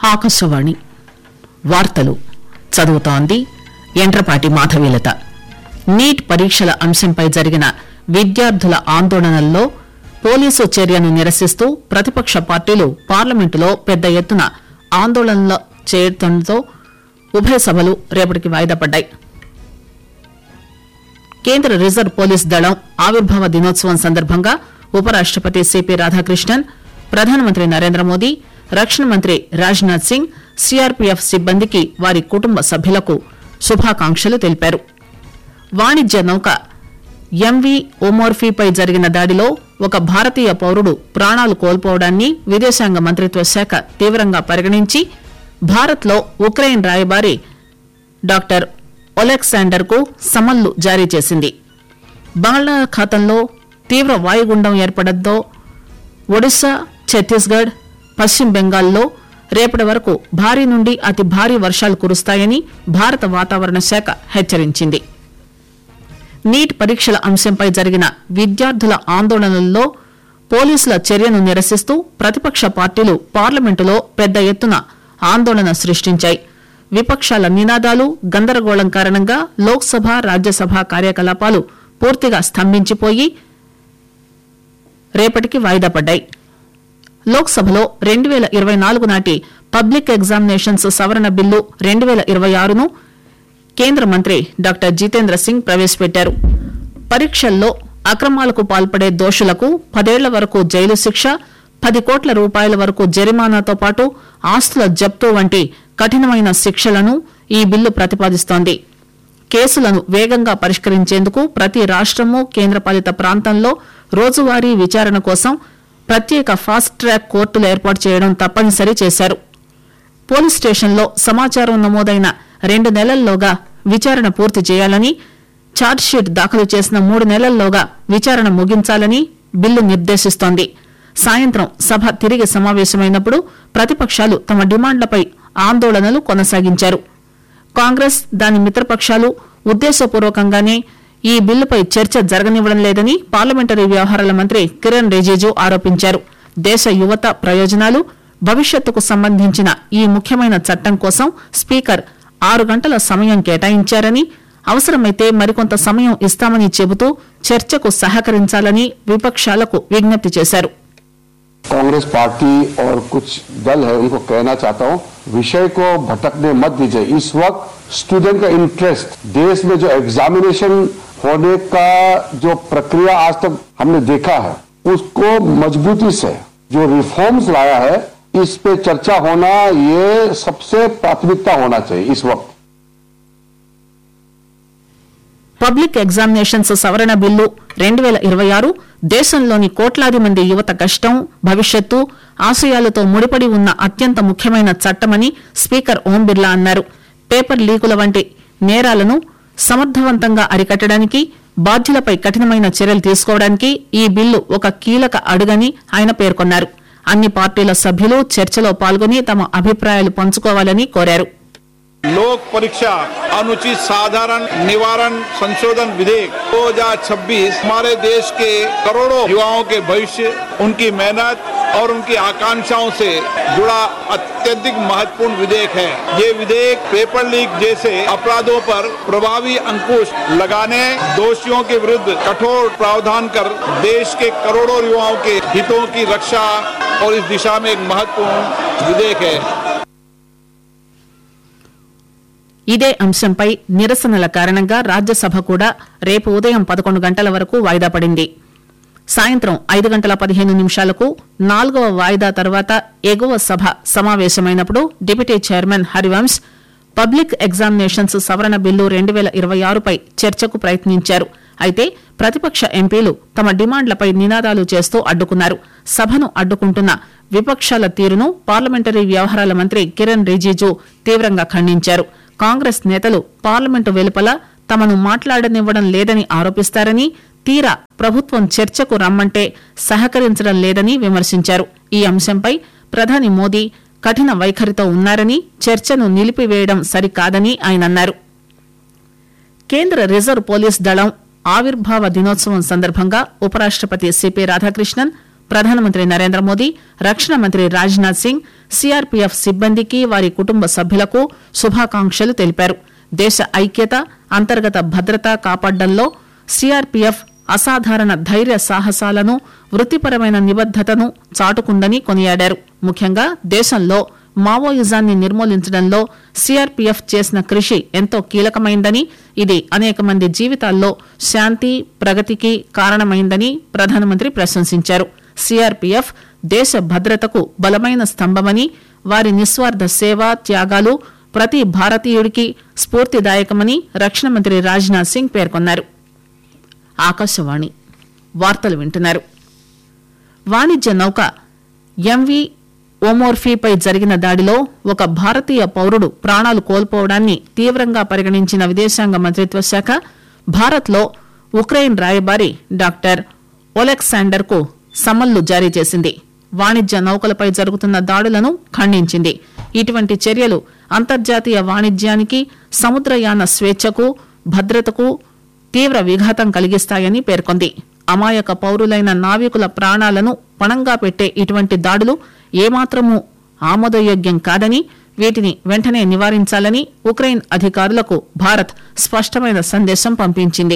ఆకాశవాణి వార్తలు చదువుతోంది ఎండ్రపాటి మాధవీలత నీట్ పరీక్షల అంశంపై జరిగిన విద్యార్థుల ఆందోళనల్లో పోలీసు చర్యను నిరసిస్తూ ప్రతిపక్ష పార్టీలు పార్లమెంటులో పెద్ద ఎత్తున ఆందోళనలు చేయడంతో ఉభయ సభలు రేపటికి వాయిదా పడ్డాయి కేంద్ర రిజర్వ్ పోలీస్ దళం ఆవిర్భావ దినోత్సవం సందర్భంగా ఉపరాష్టపతి సిపి రాధాకృష్ణన్ ప్రధానమంత్రి నరేంద్ర మోదీ రక్షణ మంత్రి రాజ్నాథ్ సింగ్ సిఆర్పీఎఫ్ సిబ్బందికి వారి కుటుంబ సభ్యులకు శుభాకాంక్షలు తెలిపారు వాణిజ్య నౌక ఎంవీ ఒమోర్ఫీపై జరిగిన దాడిలో ఒక భారతీయ పౌరుడు ప్రాణాలు కోల్పోవడాన్ని విదేశాంగ మంత్రిత్వ శాఖ తీవ్రంగా పరిగణించి భారత్లో ఉక్రెయిన్ రాయబారి డాక్టర్ ఒలెక్సాండర్ కు సమన్లు జారీ చేసింది బంగాళాఖాతంలో తీవ్ర వాయుగుండం ఏర్పడంతో ఒడిశా ఛత్తీస్గఢ్ పశ్చిమ బెంగాల్లో రేపటి వరకు భారీ నుండి అతి భారీ వర్షాలు కురుస్తాయని భారత వాతావరణ శాఖ హెచ్చరించింది నీట్ పరీక్షల అంశంపై జరిగిన విద్యార్థుల ఆందోళనల్లో పోలీసుల చర్యను నిరసిస్తూ ప్రతిపక్ష పార్టీలు పార్లమెంటులో పెద్ద ఎత్తున ఆందోళన సృష్టించాయి విపక్షాల నినాదాలు గందరగోళం కారణంగా లోక్సభ రాజ్యసభ కార్యకలాపాలు పూర్తిగా స్తంభించిపోయి రేపటికి వాయిదా పడ్డాయి లోక్సభలో రెండు వేల ఇరవై నాలుగు నాటి పబ్లిక్ ఎగ్జామినేషన్స్ సవరణ బిల్లు రెండు వేల ఇరవై ఆరును కేంద్ర మంత్రి డాక్టర్ జితేంద్ర సింగ్ ప్రవేశపెట్టారు పరీక్షల్లో అక్రమాలకు పాల్పడే దోషులకు పదేళ్ల వరకు జైలు శిక్ష పది కోట్ల రూపాయల వరకు జరిమానాతో పాటు ఆస్తుల జప్తు వంటి కఠినమైన శిక్షలను ఈ బిల్లు ప్రతిపాదిస్తోంది కేసులను వేగంగా పరిష్కరించేందుకు ప్రతి రాష్టము కేంద్రపాలిత ప్రాంతంలో రోజువారీ విచారణ కోసం ప్రత్యేక ఫాస్ట్ ట్రాక్ కోర్టులు ఏర్పాటు చేయడం తప్పనిసరి చేశారు పోలీస్ స్టేషన్లో సమాచారం నమోదైన రెండు నెలల్లోగా విచారణ పూర్తి చేయాలని ఛార్జ్షీట్ దాఖలు చేసిన మూడు నెలల్లోగా విచారణ ముగించాలని బిల్లు నిర్దేశిస్తోంది సాయంత్రం సభ తిరిగి సమావేశమైనప్పుడు ప్రతిపక్షాలు తమ డిమాండ్లపై ఆందోళనలు కొనసాగించారు కాంగ్రెస్ దాని మిత్రపక్షాలు ఉద్దేశపూర్వకంగానే ఈ బిల్లుపై చర్చ జరగనివ్వడం లేదని పార్లమెంటరీ వ్యవహారాల మంత్రి కిరణ్ రిజిజు ఆరోపించారు దేశ యువత ప్రయోజనాలు భవిష్యత్తుకు సంబంధించిన ఈ ముఖ్యమైన చట్టం కోసం స్పీకర్ ఆరు గంటల సమయం కేటాయించారని అవసరమైతే మరికొంత సమయం ఇస్తామని చెబుతూ చర్చకు సహకరించాలని విపక్షాలకు విజ్ఞప్తి చేశారు कांग्रेस पार्टी और कुछ दल है उनको कहना चाहता हूं विषय को भटकने मत दीजिए इस वक्त स्टूडेंट का इंटरेस्ट देश में जो एग्जामिनेशन होने का जो प्रक्रिया आज तक हमने देखा है उसको मजबूती से जो रिफॉर्म्स लाया है इस पे चर्चा होना ये सबसे प्राथमिकता होना चाहिए इस वक्त పబ్లిక్ ఎగ్జామినేషన్స్ సవరణ బిల్లు రెండు వేల ఇరవై ఆరు దేశంలోని కోట్లాది మంది యువత కష్టం భవిష్యత్తు ఆశయాలతో ముడిపడి ఉన్న అత్యంత ముఖ్యమైన చట్టమని స్పీకర్ ఓం బిర్లా అన్నారు పేపర్ లీకుల వంటి నేరాలను సమర్థవంతంగా అరికట్టడానికి బాధ్యులపై కఠినమైన చర్యలు తీసుకోవడానికి ఈ బిల్లు ఒక కీలక అడుగని ఆయన పేర్కొన్నారు అన్ని పార్టీల సభ్యులు చర్చలో పాల్గొని తమ అభిప్రాయాలు పంచుకోవాలని కోరారు लोक परीक्षा अनुचित साधारण निवारण संशोधन विधेयक 2026 हमारे देश के करोड़ों युवाओं के भविष्य उनकी मेहनत और उनकी आकांक्षाओं से जुड़ा अत्यधिक महत्वपूर्ण विधेयक है ये विधेयक पेपर लीक जैसे अपराधों पर प्रभावी अंकुश लगाने दोषियों के विरुद्ध कठोर प्रावधान कर देश के करोड़ों युवाओं के हितों की रक्षा और इस दिशा में एक महत्वपूर्ण विधेयक है ఇదే అంశంపై నిరసనల కారణంగా రాజ్యసభ కూడా రేపు ఉదయం పదకొండు గంటల వరకు వాయిదా పడింది సాయంత్రం ఐదు గంటల పదిహేను నిమిషాలకు నాలుగవ వాయిదా తర్వాత ఎగువ సభ సమావేశమైనప్పుడు deputy chairman Harivansh public examinations సవరణ బిల్లు రెండు వేల ఇరవై ఆరుపై చర్చకు ప్రయత్నించారు అయితే ప్రతిపక్ష ఎంపీలు తమ డిమాండ్లపై నినాదాలు చేస్తూ అడ్డుకున్నారు సభను అడ్డుకుంటున్న విపక్షాల తీరును పార్లమెంటరీ వ్యవహారాల మంత్రి కిరణ్ రిజిజు తీవ్రంగా ఖండించారు కాంగ్రెస్ నేతలు పార్లమెంటు వెలుపల తమను మాట్లాడనివ్వడం లేదని ఆరోపిస్తారని తీరా ప్రభుత్వం చర్చకు రమ్మంటే సహకరించడం లేదని విమర్శించారు ఈ అంశంపై ప్రధాని మోదీ కఠిన వైఖరితో ఉన్నారని చర్చను నిలిపివేయడం సరికాదని ఆయన అన్నారు కేంద్ర రిజర్వ్ పోలీస్ దళం ఆవిర్భావ దినోత్సవం సందర్భంగా ఉపరాష్టపతి సిపి రాధాకృష్ణన్ ప్రధానమంత్రి నరేంద్ర మోదీ రక్షణ మంత్రి రాజ్నాథ్ సింగ్ సిఆర్పీఎఫ్ సిబ్బందికి వారి కుటుంబ సభ్యులకు శుభాకాంక్షలు తెలిపారు దేశ ఐక్యత అంతర్గత భద్రత కాపాడడంలో సిఆర్పీఎఫ్ అసాధారణ ధైర్య సాహసాలను వృత్తిపరమైన నిబద్దతను చాటుకుందని కొనియాడారు ముఖ్యంగా దేశంలో మావోయిజాన్ని నిర్మూలించడంలో సిఆర్పీఎఫ్ చేసిన కృషి ఎంతో కీలకమైందని ఇది అనేక మంది జీవితాల్లో శాంతి ప్రగతికి కారణమైందని ప్రధానమంత్రి ప్రశంసించారు సిఆర్పీఎఫ్ దేశ భద్రతకు బలమైన స్తంభమని వారి నిస్వార్థ సేవ త్యాగాలు ప్రతి భారతీయుడికి స్ఫూర్తిదాయకమని రక్షణ మంత్రి రాజ్నాథ్ సింగ్ పేర్కొన్నారు ఆకాశవాణి వార్తలు వింటున్నారు వాణిజ్య నౌక ఎంవి ఓమోర్ఫీపై జరిగిన దాడిలో ఒక భారతీయ పౌరుడు ప్రాణాలు కోల్పోవడాన్ని తీవ్రంగా పరిగణించిన విదేశాంగ మంత్రిత్వ శాఖ భారత్లో ఉక్రెయిన్ రాయబారి డాక్టర్ ఒలెక్సాండర్ కు సమన్లు జారీ చేసింది వాణిజ్య నౌకలపై జరుగుతున్న దాడులను ఖండించింది ఇటువంటి చర్యలు అంతర్జాతీయ వాణిజ్యానికి సముద్రయాన స్వేచ్ఛకు భద్రతకు తీవ్ర విఘాతం కలిగిస్తాయని పేర్కొంది అమాయక పౌరులైన నావికుల ప్రాణాలను పణంగా పెట్టే ఇటువంటి దాడులు ఏమాత్రమూ ఆమోదయోగ్యం కాదని వీటిని వెంటనే నివారించాలని ఉక్రెయిన్ అధికారులకు భారత్ స్పష్టమైన సందేశం పంపించింది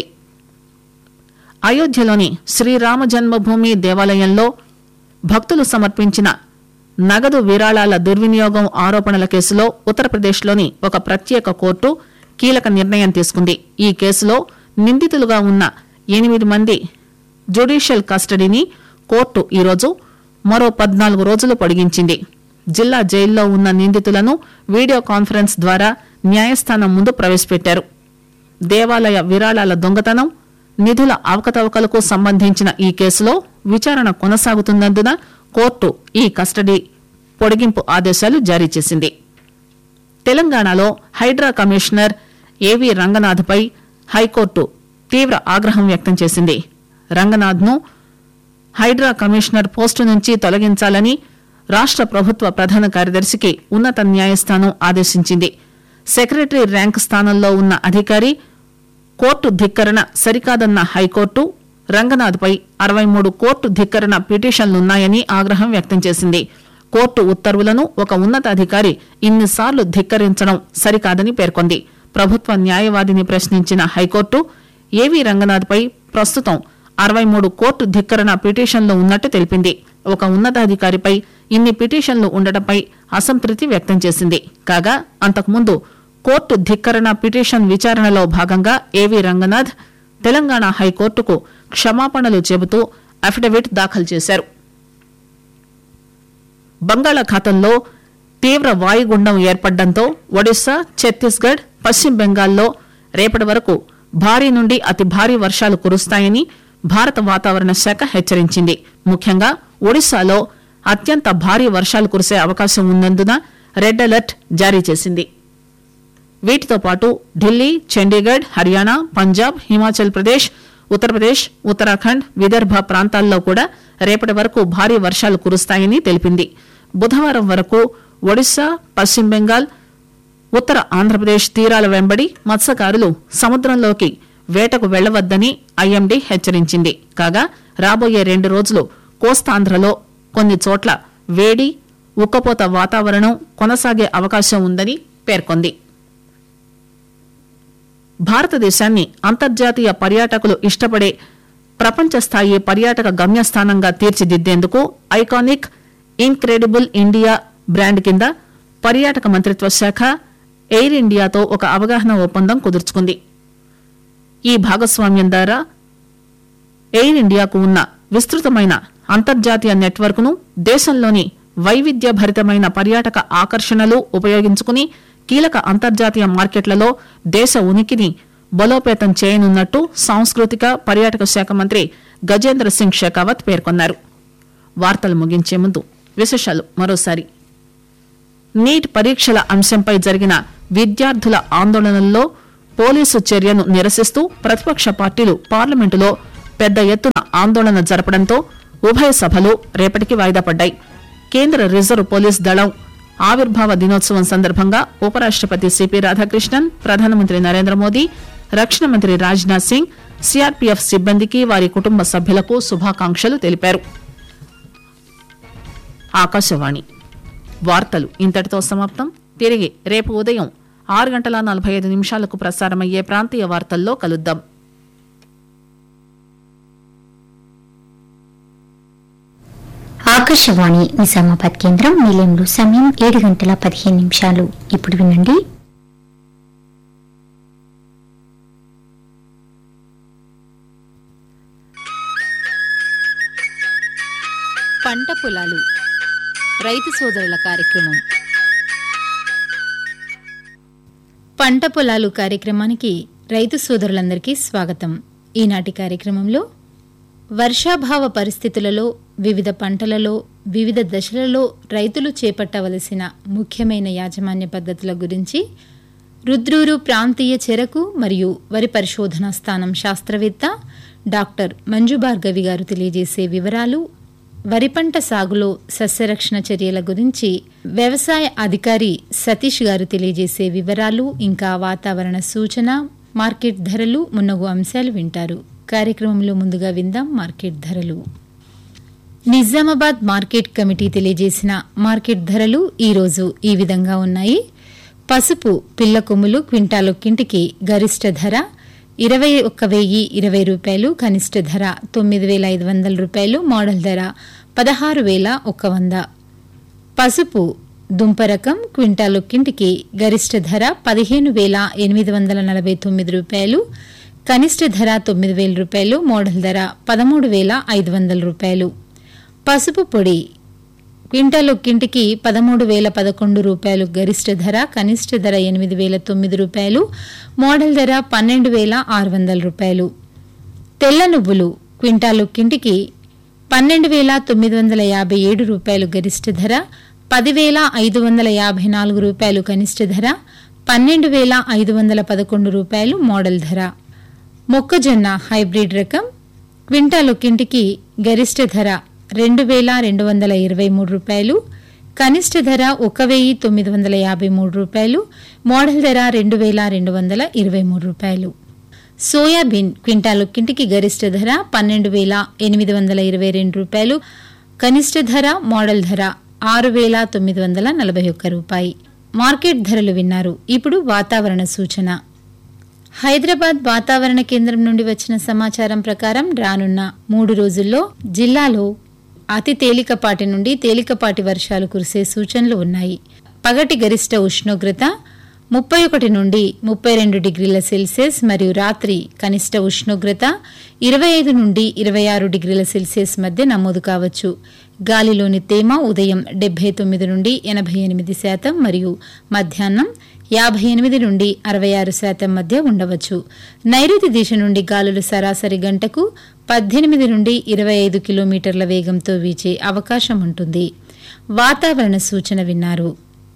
అయోధ్యలోని శ్రీరామ జన్మభూమి దేవాలయంలో భక్తులు సమర్పించిన నగదు విరాళాల దుర్వినియోగం ఆరోపణల కేసులో ఉత్తరప్రదేశ్లోని ఒక ప్రత్యేక కోర్టు కీలక నిర్ణయం తీసుకుంది ఈ కేసులో నిందితులుగా ఉన్న ఎనిమిది మంది జ్యుడిషియల్ కస్టడీని కోర్టు ఈరోజు మరో పద్నాలుగు రోజులు పొడిగించింది జిల్లా జైల్లో ఉన్న నిందితులను వీడియో కాన్ఫరెన్స్ ద్వారా న్యాయస్థానం ముందు ప్రవేశపెట్టారు దేవాలయ విరాళాల దొంగతనం నిధుల అవకతవకలకు సంబంధించిన ఈ కేసులో విచారణ కొనసాగుతున్నందున కోర్టు ఈ కస్టడీ పొడిగింపు ఆదేశాలు జారీ చేసింది తెలంగాణలో హైడ్రా కమిషనర్ ఏవి రంగనాథ్పై హైకోర్టు తీవ్ర ఆగ్రహం వ్యక్తం చేసింది రంగనాథ్ను హైడ్రా కమిషనర్ పోస్టు నుంచి తొలగించాలని రాష్ట ప్రభుత్వ ప్రధాన కార్యదర్శికి ఉన్నత న్యాయస్థానం ఆదేశించింది సెక్రటరీ ర్యాంక్ స్థానంలో ఉన్న అధికారి కోర్టు ధిక్కరణ సరికాదన్న హైకోర్టు రంగనాథ్పై అరవై మూడు కోర్టు ధిక్కరణ పిటిషన్లున్నాయని ఆగ్రహం వ్యక్తం చేసింది కోర్టు ఉత్తర్వులను ఒక ఉన్నతాధికారి ఇన్నిసార్లు ధిక్కరించడం సరికాదని పేర్కొంది ప్రభుత్వ న్యాయవాదిని ప్రశ్నించిన హైకోర్టు ఏవీ రంగనాథ్పై ప్రస్తుతం అరవై మూడు కోర్టు ధిక్కరణ పిటిషన్లు ఉన్నట్టు తెలిపింది ఒక ఉన్నతాధికారిపై ఇన్ని పిటిషన్లు ఉండటంపై అసంతృప్తి వ్యక్తం చేసింది కాగా అంతకుముందు కోర్టు ధిక్కరణ పిటిషన్ విచారణలో భాగంగా ఏవీ రంగనాథ్ తెలంగాణ హైకోర్టుకు క్షమాపణలు చెబుతూ అఫిడవిట్ దాఖలు చేశారు బంగాళాఖాతంలో తీవ్ర వాయుగుండం ఏర్పడడంతో ఒడిశా ఛత్తీస్గఢ్ పశ్చిమ బెంగాల్లో రేపటి వరకు భారీ నుండి అతి భారీ వర్షాలు కురుస్తాయని భారత వాతావరణ శాఖ హెచ్చరించింది ముఖ్యంగా ఒడిశాలో అత్యంత భారీ వర్షాలు కురిసే అవకాశం ఉన్నందున రెడ్ అలర్ట్ జారీ చేసింది వీటితో పాటు ఢిల్లీ చండీగఢ్ హర్యానా పంజాబ్ హిమాచల్ ప్రదేశ్ ఉత్తరప్రదేశ్ ఉత్తరాఖండ్ విదర్భ ప్రాంతాల్లో కూడా రేపటి వరకు భారీ వర్షాలు కురుస్తాయని తెలిపింది బుధవారం వరకు ఒడిశా పశ్చిమ బెంగాల్ ఉత్తర ఆంధ్రప్రదేశ్ తీరాల వెంబడి మత్స్యకారులు సముద్రంలోకి వేటకు వెళ్లవద్దని ఐఎండీ హెచ్చరించింది కాగా రాబోయే రెండు రోజులు కోస్తాంధ్రలో కొన్ని చోట్ల వేడి ఉక్కపోత వాతావరణం కొనసాగే అవకాశం ఉందని పేర్కొంది భారతదేశాన్ని అంతర్జాతీయ పర్యాటకులు ఇష్టపడే ప్రపంచ స్థాయి పర్యాటక గమ్యస్థానంగా తీర్చిదిద్దేందుకు ఐకానిక్ ఇన్క్రెడిబుల్ ఇండియా బ్రాండ్ కింద పర్యాటక మంత్రిత్వ శాఖ ఎయిర్ ఇండియాతో ఒక అవగాహన ఒప్పందం కుదుర్చుకుంది ఈ భాగస్వామ్యం ద్వారా ఎయిర్ ఇండియాకు ఉన్న విస్తృతమైన అంతర్జాతీయ నెట్వర్క్ ను దేశంలోని వైవిధ్య భరితమైన పర్యాటక ఆకర్షణలు ఉపయోగించుకుని కీలక అంతర్జాతీయ మార్కెట్లలో దేశ ఉనికిని బలోపేతం చేయనున్నట్టు సాంస్కృతిక పర్యాటక శాఖ మంత్రి గజేంద్ర సింగ్ షెకావత్ పేర్కొన్నారు వార్తలు ముగించే ముందు విశేషాలు మరోసారి నీట్ పరీక్షల అంశంపై జరిగిన విద్యార్థుల ఆందోళనల్లో పోలీసు చర్యను నిరసిస్తూ ప్రతిపక్ష పార్టీలు పార్లమెంటులో పెద్ద ఎత్తున ఆందోళన జరపడంతో ఉభయ సభలు రేపటికి వాయిదా పడ్డాయి కేంద్ర రిజర్వ్ పోలీస్ దళం ఆవిర్భావ దినోత్సవం సందర్భంగా ఉపరాష్టపతి సిపి రాధాకృష్ణన్ ప్రధానమంత్రి నరేంద్ర మోదీ రక్షణ మంత్రి రాజ్నాథ్ సింగ్ సిఆర్పీఎఫ్ సిబ్బందికి వారి కుటుంబ సభ్యులకు శుభాకాంక్షలు తెలిపారు ఆకాశవాణి వార్తలు ఇంతటితో సమాప్తం తిరిగి రేపు ఉదయం ఆరు గంటల నలభై ఐదు నిమిషాలకు ప్రసారమయ్యే ప్రాంతీయ వార్తల్లో కలుద్దాం ఆకాశవాణి నిజామాబాద్ కేంద్రం నిలయంలో సమయం ఏడు గంటల పదిహేను నిమిషాలు ఇప్పుడు వినండి పంట పొలాలు రైతు సోదరుల కార్యక్రమం పంట పొలాలు కార్యక్రమానికి రైతు సోదరులందరికీ స్వాగతం ఈనాటి కార్యక్రమంలో వర్షాభావ పరిస్థితులలో వివిధ పంటలలో వివిధ దశలలో రైతులు చేపట్టవలసిన ముఖ్యమైన యాజమాన్య పద్ధతుల గురించి రుద్రూరు ప్రాంతీయ చెరకు మరియు వరి పరిశోధనా స్థానం శాస్త్రవేత్త డాక్టర్ మంజు భార్గవి గారు తెలియజేసే వివరాలు వరి పంట సాగులో సస్యరక్షణ చర్యల గురించి వ్యవసాయ అధికారి సతీష్ గారు తెలియజేసే వివరాలు ఇంకా వాతావరణ సూచన మార్కెట్ ధరలు మున్నగు అంశాలు వింటారు కార్యక్రమంలో ముందుగా విందాం మార్కెట్ ధరలు నిజామాబాద్ మార్కెట్ కమిటీ తెలియజేసిన మార్కెట్ ధరలు ఈరోజు ఈ విధంగా ఉన్నాయి పసుపు పిల్ల కొమ్ములు క్వింటాలొక్కింటికి గరిష్ట ధర ఇరవై ఒక్క వెయ్యి ఇరవై రూపాయలు కనిష్ట ధర తొమ్మిది వేల ఐదు వందల రూపాయలు మోడల్ ధర పదహారు వేల ఒక్క వంద పసుపు దుంప రకం క్వింటాలొక్కింటికి గరిష్ట ధర పదిహేను వేల ఎనిమిది వందల నలభై తొమ్మిది రూపాయలు కనిష్ట ధర తొమ్మిది వేల రూపాయలు మోడల్ ధర పదమూడు వేల ఐదు వందల రూపాయలు పసుపు పొడి క్వింటాల్ ఒక్కింటికి పదమూడు వేల పదకొండు రూపాయలు గరిష్ట ధర కనిష్ట ధర ఎనిమిది వేల తొమ్మిది రూపాయలు మోడల్ ధర పన్నెండు వేల ఆరు వందల రూపాయలు తెల్ల నువ్వులు క్వింటాల్ ఒక్కింటికి పన్నెండు వేల తొమ్మిది వందల యాభై ఏడు రూపాయలు గరిష్ట ధర పదివేల ఐదు వందల యాభై నాలుగు రూపాయలు కనిష్ట ధర పన్నెండు వేల ఐదు వందల పదకొండు రూపాయలు మోడల్ ధర మొక్కజొన్న హైబ్రిడ్ రకం క్వింటాల్ ఒక్కింటికి గరిష్ట ధర రెండు వేల రెండు వందల ఇరవై మూడు రూపాయలు కనిష్ట ధర ఒక వెయ్యి తొమ్మిది వందల యాభై మూడు రూపాయలు మోడల్ ధర రెండు వేల రెండు వందల ఇరవై మూడు రూపాయలు సోయాబీన్ క్వింటాల్ ఒక్కింటికి గరిష్ట ధర పన్నెండు వేల ఎనిమిది వందల ఇరవై రెండు రూపాయలు కనిష్ట ధర మోడల్ ధర ఆరు వేల తొమ్మిది వందల నలభై ఒక్క రూపాయి మార్కెట్ ధరలు విన్నారు ఇప్పుడు వాతావరణ సూచన హైదరాబాద్ వాతావరణ కేంద్రం నుండి వచ్చిన సమాచారం ప్రకారం రానున్న మూడు రోజుల్లో జిల్లాలో అతి తేలికపాటి నుండి తేలికపాటి వర్షాలు కురిసే సూచనలు ఉన్నాయి పగటి గరిష్ట ఉష్ణోగ్రత ముప్పై ఒకటి నుండి ముప్పై రెండు డిగ్రీల సెల్సియస్ మరియు రాత్రి కనిష్ట ఉష్ణోగ్రత ఇరవై ఐదు నుండి ఇరవై ఆరు డిగ్రీల సెల్సియస్ మధ్య నమోదు కావచ్చు గాలిలోని తేమ ఉదయం డెబ్బై తొమ్మిది నుండి ఎనభై ఎనిమిది శాతం మరియు మధ్యాహ్నం యాభై ఎనిమిది నుండి అరవై ఆరు శాతం మధ్య ఉండవచ్చు నైరుతి దిశ నుండి గాలులు సరాసరి గంటకు పద్దెనిమిది నుండి ఇరవై ఐదు కిలోమీటర్ల వేగంతో వీచే అవకాశం ఉంటుంది వాతావరణ సూచన విన్నారు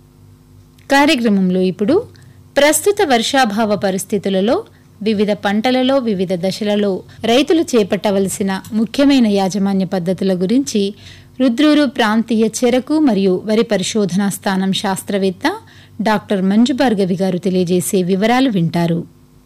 కార్యక్రమంలో ఇప్పుడు ప్రస్తుత వర్షాభావ పరిస్థితులలో వివిధ పంటలలో వివిధ దశలలో రైతులు చేపట్టవలసిన ముఖ్యమైన యాజమాన్య పద్ధతుల గురించి రుద్రూరు ప్రాంతీయ చెరకు మరియు వరి పరిశోధనా స్థానం శాస్త్రవేత్త డాక్టర్ మంజు భార్గవి గారు తెలియజేసే వివరాలు వింటారు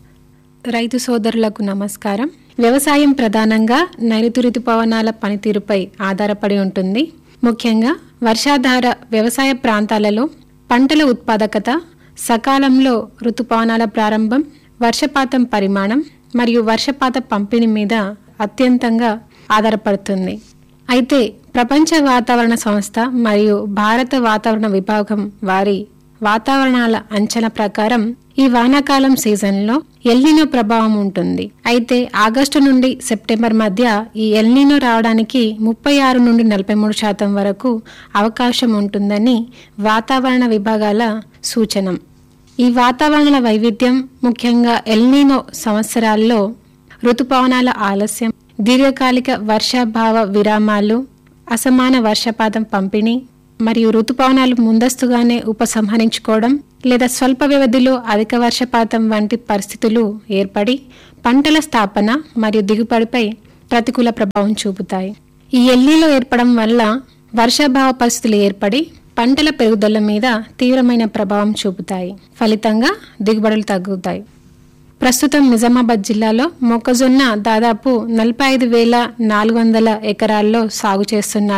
రైతు సోదరులకు నమస్కారం వ్యవసాయం ప్రధానంగా నైరుతి ఋతుపవనాల పనితీరుపై ఆధారపడి ఉంటుంది ముఖ్యంగా వర్షాధార వ్యవసాయ ప్రాంతాలలో పంటల ఉత్పాదకత సకాలంలో ఋతుపవనాల ప్రారంభం వర్షపాతం పరిమాణం మరియు వర్షపాత పంపిణీ మీద అత్యంతంగా ఆధారపడుతుంది అయితే ప్రపంచ వాతావరణ సంస్థ మరియు భారత వాతావరణ విభాగం వారి వాతావరణాల అంచనా ప్రకారం ఈ వానాకాలం సీజన్లో ఎల్నినో ప్రభావం ఉంటుంది అయితే ఆగస్టు నుండి సెప్టెంబర్ మధ్య ఈ ఎల్నినో రావడానికి ముప్పై ఆరు నుండి నలభై మూడు శాతం వరకు అవకాశం ఉంటుందని వాతావరణ విభాగాల సూచనం ఈ వాతావరణ వైవిధ్యం ముఖ్యంగా ఎల్నినో సంవత్సరాల్లో ఋతుపవనాల ఆలస్యం దీర్ఘకాలిక వర్షాభావ విరామాలు అసమాన వర్షపాతం పంపిణీ మరియు ఋతుపవనాలు ముందస్తుగానే ఉపసంహరించుకోవడం లేదా స్వల్ప వ్యవధిలో అధిక వర్షపాతం వంటి పరిస్థితులు ఏర్పడి పంటల స్థాపన మరియు దిగుబడిపై ప్రతికూల ప్రభావం చూపుతాయి ఈ ఎల్లీలో ఏర్పడడం వల్ల వర్షాభావ పరిస్థితులు ఏర్పడి పంటల పెరుగుదల మీద తీవ్రమైన ప్రభావం చూపుతాయి ఫలితంగా దిగుబడులు తగ్గుతాయి ప్రస్తుతం నిజామాబాద్ జిల్లాలో మొక్కజొన్న దాదాపు నలభై ఐదు వేల నాలుగు వందల ఎకరాల్లో సాగు చేస్తున్నారు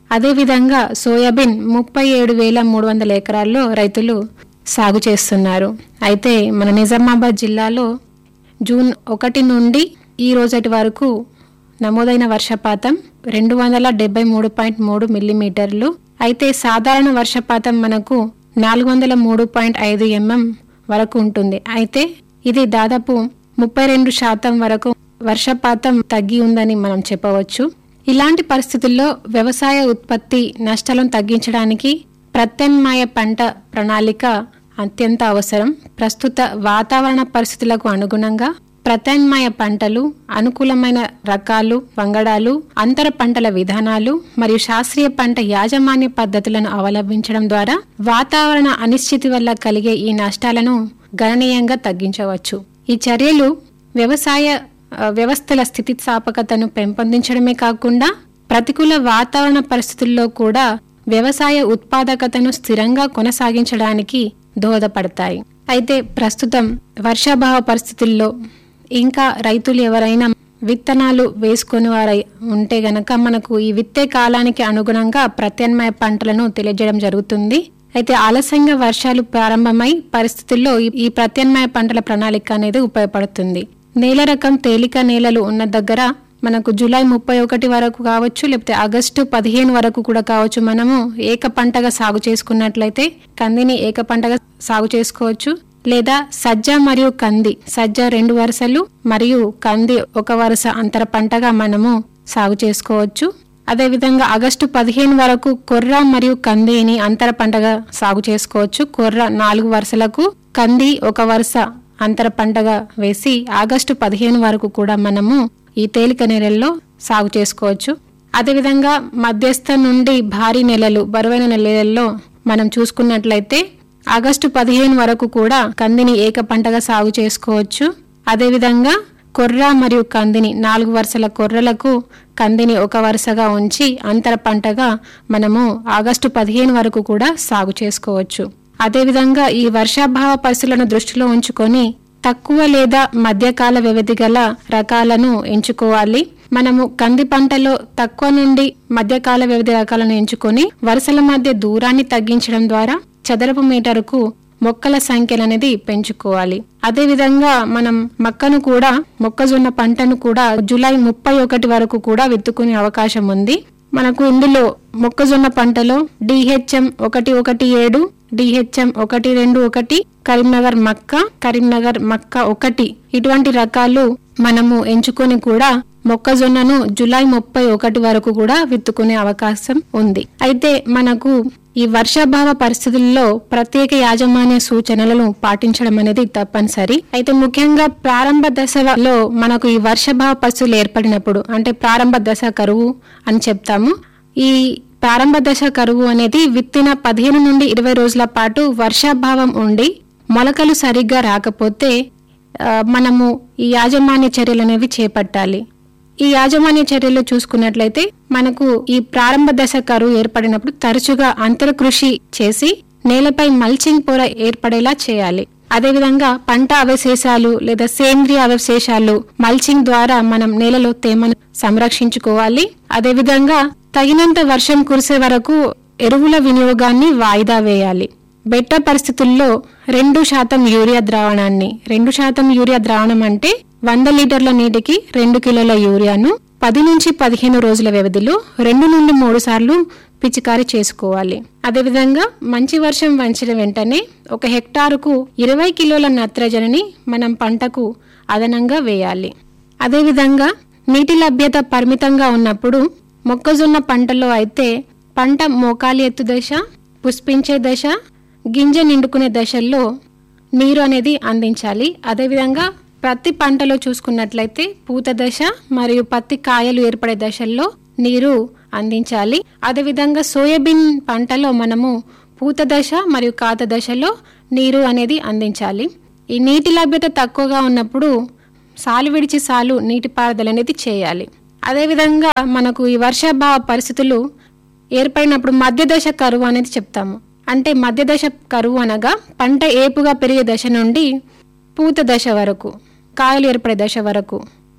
అదేవిధంగా సోయాబీన్ ముప్పై ఏడు వేల మూడు వందల ఎకరాల్లో రైతులు సాగు చేస్తున్నారు అయితే మన నిజామాబాద్ జిల్లాలో జూన్ ఒకటి నుండి ఈ రోజటి వరకు నమోదైన వర్షపాతం రెండు వందల డెబ్బై మూడు పాయింట్ మూడు మిల్లీమీటర్లు అయితే సాధారణ వర్షపాతం మనకు నాలుగు వందల మూడు పాయింట్ ఐదు ఎంఎం వరకు ఉంటుంది అయితే ఇది దాదాపు ముప్పై రెండు శాతం వరకు వర్షపాతం తగ్గి ఉందని మనం చెప్పవచ్చు ఇలాంటి పరిస్థితుల్లో వ్యవసాయ ఉత్పత్తి నష్టాలను తగ్గించడానికి ప్రత్యామ్నాయ పంట ప్రణాళిక అత్యంత అవసరం ప్రస్తుత వాతావరణ పరిస్థితులకు అనుగుణంగా ప్రత్యామ్నాయ పంటలు అనుకూలమైన రకాలు వంగడాలు అంతర పంటల విధానాలు మరియు శాస్త్రీయ పంట యాజమాన్య పద్ధతులను అవలంబించడం ద్వారా వాతావరణ అనిశ్చితి వల్ల కలిగే ఈ నష్టాలను గణనీయంగా తగ్గించవచ్చు ఈ చర్యలు వ్యవసాయ ఆ, వ్యవస్థల స్థితిస్థాపకతను పెంపొందించడమే కాకుండా ప్రతికూల వాతావరణ పరిస్థితుల్లో కూడా వ్యవసాయ ఉత్పాదకతను స్థిరంగా కొనసాగించడానికి దోహదపడతాయి అయితే ప్రస్తుతం వర్షాభావ పరిస్థితుల్లో ఇంకా రైతులు ఎవరైనా విత్తనాలు వేసుకొని వారై ఉంటే గనక మనకు ఈ విత్తే కాలానికి అనుగుణంగా ప్రత్యామ్నాయ పంటలను తెలియజేయడం జరుగుతుంది అయితే ఆలస్యంగా వర్షాలు ప్రారంభమై పరిస్థితుల్లో ఈ- ఈ ప్రత్యామ్నాయ పంటల ప్రణాళిక అనేది ఉపయోగపడుతుంది నేల రకం తేలిక నేలలు ఉన్న దగ్గర మనకు జూలై ముప్పై ఒకటి వరకు కావచ్చు లేకపోతే ఆగస్టు పదిహేను వరకు కూడా కావచ్చు మనము ఏక పంటగా సాగు చేసుకున్నట్లయితే కందిని ఏక పంటగా సాగు చేసుకోవచ్చు లేదా సజ్జ మరియు కంది సజ్జ రెండు వరుసలు మరియు కంది ఒక వరుస అంతర పంటగా మనము సాగు చేసుకోవచ్చు అదేవిధంగా ఆగస్టు పదిహేను వరకు కొర్ర మరియు కందిని అంతర పంటగా సాగు చేసుకోవచ్చు కొర్ర నాలుగు వరుసలకు కంది ఒక వరుస అంతర పంటగా వేసి ఆగస్టు పదిహేను వరకు కూడా మనము ఈ తేలిక నెలల్లో సాగు చేసుకోవచ్చు అదేవిధంగా మధ్యస్థ నుండి భారీ నెలలు బరువైన నెలల్లో మనం చూసుకున్నట్లయితే ఆగస్టు పదిహేను వరకు కూడా కందిని ఏక పంటగా సాగు చేసుకోవచ్చు అదేవిధంగా కొర్ర మరియు కందిని నాలుగు వరుసల కొర్రలకు కందిని ఒక వరుసగా ఉంచి అంతర పంటగా మనము ఆగస్టు పదిహేను వరకు కూడా సాగు చేసుకోవచ్చు అదేవిధంగా ఈ వర్షాభావ పరిస్థితులను దృష్టిలో ఉంచుకొని తక్కువ లేదా మధ్యకాల వ్యవధి గల రకాలను ఎంచుకోవాలి మనము కంది పంటలో తక్కువ నుండి మధ్యకాల వ్యవధి రకాలను ఎంచుకొని వరుసల మధ్య దూరాన్ని తగ్గించడం ద్వారా చదరపు మీటరుకు మొక్కల సంఖ్యలు అనేది పెంచుకోవాలి అదే విధంగా మనం మక్కను కూడా మొక్కజొన్న పంటను కూడా జూలై ముప్పై ఒకటి వరకు కూడా విత్తుకునే అవకాశం ఉంది మనకు ఇందులో మొక్కజొన్న పంటలో డిహెచ్ఎం ఒకటి ఒకటి ఏడు డిహెచ్ఎం ఒకటి రెండు ఒకటి కరీంనగర్ మక్క కరీంనగర్ మక్క ఒకటి ఇటువంటి రకాలు మనము ఎంచుకొని కూడా మొక్కజొన్నను జూలై ముప్పై ఒకటి వరకు కూడా విత్తుకునే అవకాశం ఉంది అయితే మనకు ఈ వర్షాభావ పరిస్థితుల్లో ప్రత్యేక యాజమాన్య సూచనలను పాటించడం అనేది తప్పనిసరి అయితే ముఖ్యంగా ప్రారంభ దశలో మనకు ఈ వర్షాభావ పరిస్థితులు ఏర్పడినప్పుడు అంటే ప్రారంభ దశ కరువు అని చెప్తాము ఈ ప్రారంభ దశ కరువు అనేది విత్తిన పదిహేను నుండి ఇరవై రోజుల పాటు వర్షాభావం ఉండి మొలకలు సరిగ్గా రాకపోతే ఆ, మనము ఈ యాజమాన్య చర్యలు అనేవి చేపట్టాలి ఈ యాజమాన్య చర్యలు చూసుకున్నట్లయితే మనకు ఈ ప్రారంభ దశ కరువు ఏర్పడినప్పుడు తరచుగా అంతర కృషి చేసి నేలపై మల్చింగ్ పొర ఏర్పడేలా చేయాలి అదేవిధంగా పంట అవశేషాలు లేదా సేంద్రియ అవశేషాలు మల్చింగ్ ద్వారా మనం నేలలో తేమను సంరక్షించుకోవాలి అదేవిధంగా తగినంత వర్షం కురిసే వరకు ఎరువుల వినియోగాన్ని వాయిదా వేయాలి బెట్ట పరిస్థితుల్లో రెండు శాతం యూరియా ద్రావణాన్ని రెండు శాతం యూరియా ద్రావణం అంటే వంద లీటర్ల నీటికి రెండు కిలోల యూరియాను పది నుంచి పదిహేను రోజుల వ్యవధిలో రెండు నుండి మూడు సార్లు పిచికారీ చేసుకోవాలి అదేవిధంగా మంచి వర్షం వంచిన వెంటనే ఒక హెక్టారుకు ఇరవై కిలోల నత్రజనిని మనం పంటకు అదనంగా వేయాలి అదేవిధంగా నీటి లభ్యత పరిమితంగా ఉన్నప్పుడు మొక్కజొన్న పంటలో అయితే పంట మోకాలి ఎత్తు దశ పుష్పించే దశ గింజ నిండుకునే దశల్లో నీరు అనేది అందించాలి అదేవిధంగా ప్రతి పంటలో చూసుకున్నట్లయితే పూత దశ మరియు పత్తి కాయలు ఏర్పడే దశల్లో నీరు అందించాలి అదేవిధంగా సోయాబీన్ పంటలో మనము పూత దశ మరియు కాత దశలో నీరు అనేది అందించాలి ఈ నీటి లభ్యత తక్కువగా ఉన్నప్పుడు సాలు విడిచి సాలు నీటిపారుదల అనేది చేయాలి అదేవిధంగా మనకు ఈ వర్షాభావ పరిస్థితులు ఏర్పడినప్పుడు మధ్య దశ కరువు అనేది చెప్తాము అంటే మధ్య దశ కరువు అనగా పంట ఏపుగా పెరిగే దశ నుండి పూత దశ వరకు కాయలు ఏర్పడే దశ వరకు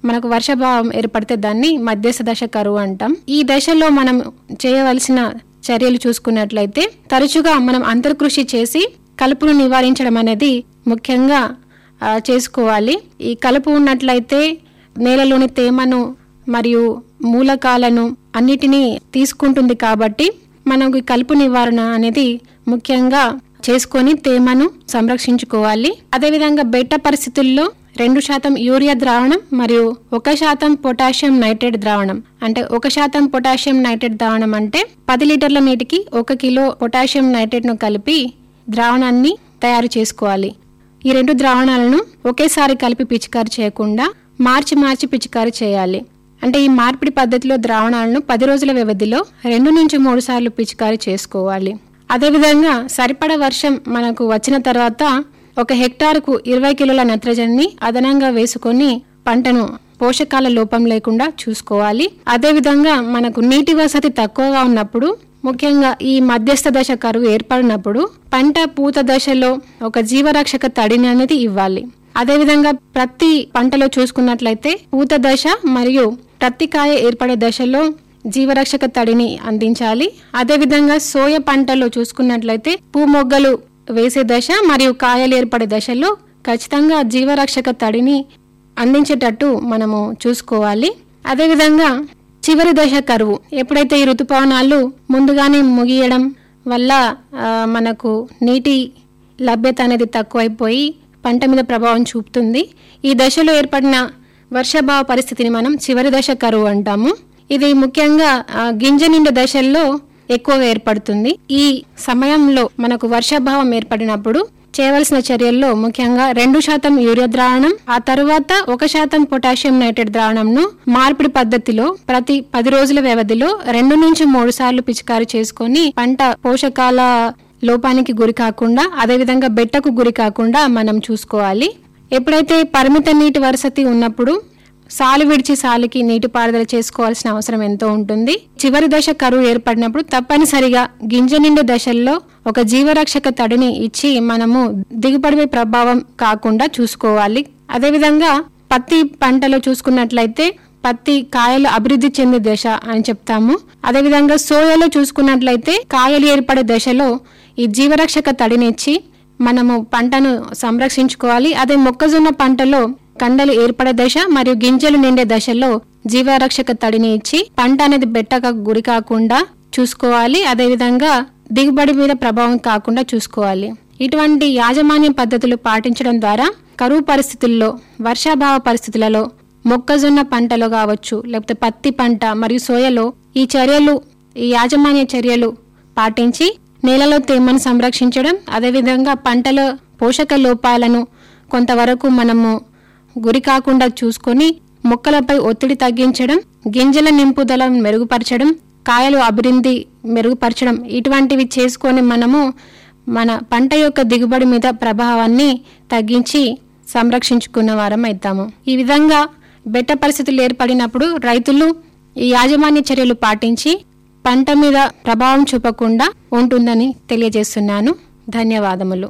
మనకు వర్షాభావం ఏర్పడితే దాన్ని మధ్యస్థ దశ కరువు అంటాం ఈ దశలో మనం చేయవలసిన చర్యలు చూసుకున్నట్లయితే తరచుగా మనం అంతర్కృషి చేసి కలుపును నివారించడం అనేది ముఖ్యంగా ఆ, చేసుకోవాలి ఈ కలుపు ఉన్నట్లయితే నేలలోని తేమను మరియు మూలకాలను అన్నిటినీ తీసుకుంటుంది కాబట్టి మనకు ఈ కలుపు నివారణ అనేది ముఖ్యంగా చేసుకొని తేమను సంరక్షించుకోవాలి అదేవిధంగా బెట్ట పరిస్థితుల్లో రెండు శాతం యూరియా ద్రావణం మరియు ఒక శాతం పొటాషియం నైట్రేట్ ద్రావణం అంటే ఒక శాతం పొటాషియం నైట్రేట్ ద్రావణం అంటే పది లీటర్ల నీటికి ఒక కిలో పొటాషియం నైట్రేట్ ను కలిపి ద్రావణాన్ని తయారు చేసుకోవాలి ఈ రెండు ద్రావణాలను ఒకేసారి కలిపి పిచికారి చేయకుండా మార్చి మార్చి పిచికారి చేయాలి అంటే ఈ మార్పిడి పద్ధతిలో ద్రావణాలను పది రోజుల వ్యవధిలో రెండు నుంచి మూడు సార్లు పిచికారి చేసుకోవాలి అదేవిధంగా సరిపడ వర్షం మనకు వచ్చిన తర్వాత ఒక హెక్టార్కు ఇరవై కిలోల నత్రజనిని అదనంగా వేసుకొని పంటను పోషకాల లోపం లేకుండా చూసుకోవాలి అదేవిధంగా మనకు నీటి వసతి తక్కువగా ఉన్నప్పుడు ముఖ్యంగా ఈ మధ్యస్థ దశ కరువు ఏర్పడినప్పుడు పంట పూత దశలో ఒక జీవరక్షక తడిని అనేది ఇవ్వాలి అదేవిధంగా ప్రతి పంటలో చూసుకున్నట్లయితే పూత దశ మరియు ప్రతి కాయ ఏర్పడే దశలో జీవరక్షక తడిని అందించాలి అదేవిధంగా సోయ పంటలో చూసుకున్నట్లయితే పూ మొగ్గలు వేసే దశ మరియు కాయలు ఏర్పడే దశలో ఖచ్చితంగా జీవరక్షక తడిని అందించేటట్టు మనము చూసుకోవాలి అదేవిధంగా చివరి దశ కరువు ఎప్పుడైతే ఈ ఋతుపవనాలు ముందుగానే ముగియడం వల్ల ఆ, మనకు నీటి లభ్యత అనేది తక్కువైపోయి పంట మీద ప్రభావం చూపుతుంది ఈ దశలో ఏర్పడిన వర్షాభావ పరిస్థితిని మనం చివరి దశ కరువు అంటాము ఇది ముఖ్యంగా ఆ, గింజ నిండు దశల్లో ఎక్కువగా ఏర్పడుతుంది ఈ సమయంలో మనకు వర్షాభావం ఏర్పడినప్పుడు చేయవలసిన చర్యల్లో ముఖ్యంగా రెండు శాతం యూరియా ద్రావణం ఆ తరువాత ఒక శాతం పొటాషియం నైట్రేట్ ద్రావణంను మార్పిడి పద్ధతిలో ప్రతి పది రోజుల వ్యవధిలో రెండు నుంచి మూడు సార్లు పిచికారి చేసుకొని పంట పోషకాల లోపానికి గురి కాకుండా అదేవిధంగా బెట్టకు గురి కాకుండా మనం చూసుకోవాలి ఎప్పుడైతే పరిమిత నీటి వరసతి ఉన్నప్పుడు సాలు విడిచి సాలుకి నీటిపారుదల చేసుకోవాల్సిన అవసరం ఎంతో ఉంటుంది చివరి దశ కరువు ఏర్పడినప్పుడు తప్పనిసరిగా గింజ నిండు దశల్లో ఒక జీవరక్షక తడిని ఇచ్చి మనము దిగుబడిపై ప్రభావం కాకుండా చూసుకోవాలి అదేవిధంగా పత్తి పంటలో చూసుకున్నట్లయితే పత్తి కాయలు అభివృద్ధి చెందే దశ అని చెప్తాము అదేవిధంగా సోయాలో చూసుకున్నట్లయితే కాయలు ఏర్పడే దశలో ఈ జీవరక్షక తడినిచ్చి మనము పంటను సంరక్షించుకోవాలి అదే మొక్కజొన్న పంటలో కండలు ఏర్పడే దశ మరియు గింజలు నిండే దశలో జీవరక్షక తడిని ఇచ్చి పంట అనేది బెట్టక గురి కాకుండా చూసుకోవాలి అదేవిధంగా దిగుబడి మీద ప్రభావం కాకుండా చూసుకోవాలి ఇటువంటి యాజమాన్య పద్ధతులు పాటించడం ద్వారా కరువు పరిస్థితుల్లో వర్షాభావ పరిస్థితులలో మొక్కజొన్న పంటలో కావచ్చు లేకపోతే పత్తి పంట మరియు సోయలో ఈ చర్యలు ఈ యాజమాన్య చర్యలు పాటించి నేలలో తేమను సంరక్షించడం అదేవిధంగా పంటల పోషక లోపాలను కొంతవరకు మనము గురి కాకుండా చూసుకొని మొక్కలపై ఒత్తిడి తగ్గించడం గింజల నింపుదలను మెరుగుపరచడం కాయలు అభివృద్ధి మెరుగుపరచడం ఇటువంటివి చేసుకొని మనము మన పంట యొక్క దిగుబడి మీద ప్రభావాన్ని తగ్గించి సంరక్షించుకున్న వారం అవుతాము ఈ విధంగా బెట్ట పరిస్థితులు ఏర్పడినప్పుడు రైతులు ఈ యాజమాన్య చర్యలు పాటించి పంట మీద ప్రభావం చూపకుండా ఉంటుందని తెలియజేస్తున్నాను ధన్యవాదములు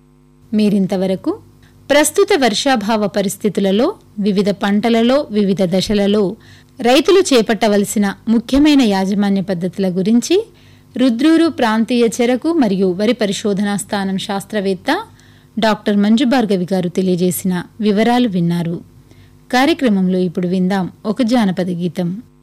మీరింతవరకు ప్రస్తుత వర్షాభావ పరిస్థితులలో వివిధ పంటలలో వివిధ దశలలో రైతులు చేపట్టవలసిన ముఖ్యమైన యాజమాన్య పద్ధతుల గురించి రుద్రూరు ప్రాంతీయ చెరకు మరియు వరి పరిశోధనా స్థానం శాస్త్రవేత్త డాక్టర్ మంజు భార్గవి గారు తెలియజేసిన వివరాలు విన్నారు కార్యక్రమంలో ఇప్పుడు విందాం ఒక జానపద గీతం